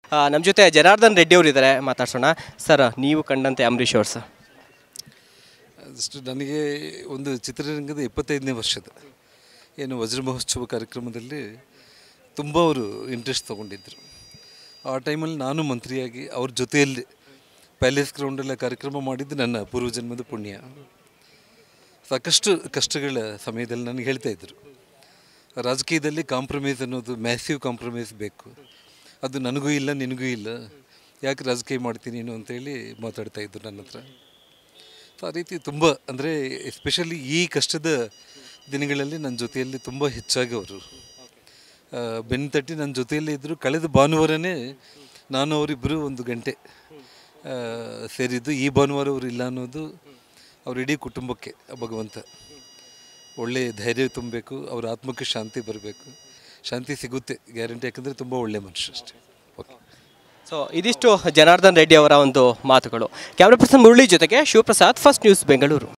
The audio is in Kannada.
ನಮ್ಮ ಜೊತೆ ಜನಾರ್ದನ್ ರೆಡ್ಡಿ ಅವರು ಇದ್ದಾರೆ ಮಾತಾಡ್ಸೋಣ ಸರ್ ನೀವು ಕಂಡಂತೆ ಅಂಬರೀಷ್ ಅವ್ರು ಸರ್ ಅಷ್ಟು ನನಗೆ ಒಂದು ಚಿತ್ರರಂಗದ ಇಪ್ಪತ್ತೈದನೇ ವರ್ಷದ ಏನು ವಜ್ರ ಮಹೋತ್ಸವ ಕಾರ್ಯಕ್ರಮದಲ್ಲಿ ತುಂಬ ಅವರು ಇಂಟ್ರೆಸ್ಟ್ ತೊಗೊಂಡಿದ್ದರು ಆ ಟೈಮಲ್ಲಿ ನಾನು ಮಂತ್ರಿಯಾಗಿ ಅವ್ರ ಜೊತೆಯಲ್ಲಿ ಪ್ಯಾಲೇಸ್ ಗ್ರೌಂಡಲ್ಲ ಕಾರ್ಯಕ್ರಮ ಮಾಡಿದ್ದು ನನ್ನ ಪೂರ್ವಜನ್ಮದ ಪುಣ್ಯ ಸಾಕಷ್ಟು ಕಷ್ಟಗಳ ಸಮಯದಲ್ಲಿ ನನಗೆ ಹೇಳ್ತಾ ಇದ್ದರು ರಾಜಕೀಯದಲ್ಲಿ ಕಾಂಪ್ರಮೈಸ್ ಅನ್ನೋದು ಮ್ಯಾಸಿವ್ ಕಾಂಪ್ರಮೈಸ್ ಬೇಕು ಅದು ನನಗೂ ಇಲ್ಲ ನಿನಗೂ ಇಲ್ಲ ಯಾಕೆ ರಾಜಕೀಯ ಮಾಡ್ತೀನಿ ನೀನು ಅಂತೇಳಿ ಮಾತಾಡ್ತಾ ಇದ್ರು ನನ್ನ ಹತ್ರ ಸೊ ಆ ರೀತಿ ತುಂಬ ಅಂದರೆ ಎಸ್ಪೆಷಲಿ ಈ ಕಷ್ಟದ ದಿನಗಳಲ್ಲಿ ನನ್ನ ಜೊತೆಯಲ್ಲಿ ತುಂಬ ಹೆಚ್ಚಾಗಿ ಅವರು ಆ, ಬೆನ್ನು ತಟ್ಟಿ ನನ್ನ ಜೊತೆಯಲ್ಲೇ ಇದ್ದರು ಕಳೆದ ಭಾನುವಾರನೇ ನಾನು ಅವರಿಬ್ಬರು ಒಂದು ಗಂಟೆ ಆ, ಸೇರಿದ್ದು ಈ ಭಾನುವಾರ ಅವರು ಇಲ್ಲ ಅನ್ನೋದು ಅವ್ರ ಇಡೀ ಕುಟುಂಬಕ್ಕೆ ಭಗವಂತ ಒಳ್ಳೆಯ ಧೈರ್ಯ ತುಂಬಬೇಕು ಅವ್ರ ಆತ್ಮಕ್ಕೆ ಶಾಂತಿ ಬರಬೇಕು ಶಾಂತಿ ಸಿಗುತ್ತೆ ಗ್ಯಾರಂಟಿ ಯಾಕಂದರೆ ತುಂಬ ಒಳ್ಳೆಯ ಮನುಷ್ಯ ಅಷ್ಟೇ ಓಕೆ ಸೊ ಇದಿಷ್ಟು ಜನಾರ್ದನ್ ರೆಡ್ಡಿ ಅವರ ಒಂದು ಮಾತುಗಳು ಕ್ಯಾಮ್ರಾ ಪರ್ಸನ್ ಮುರಳಿ ಜೊತೆಗೆ ಶಿವಪ್ರಸಾದ್ ಫಸ್ಟ್ ನ್ಯೂಸ್ ಬೆಂಗಳೂರು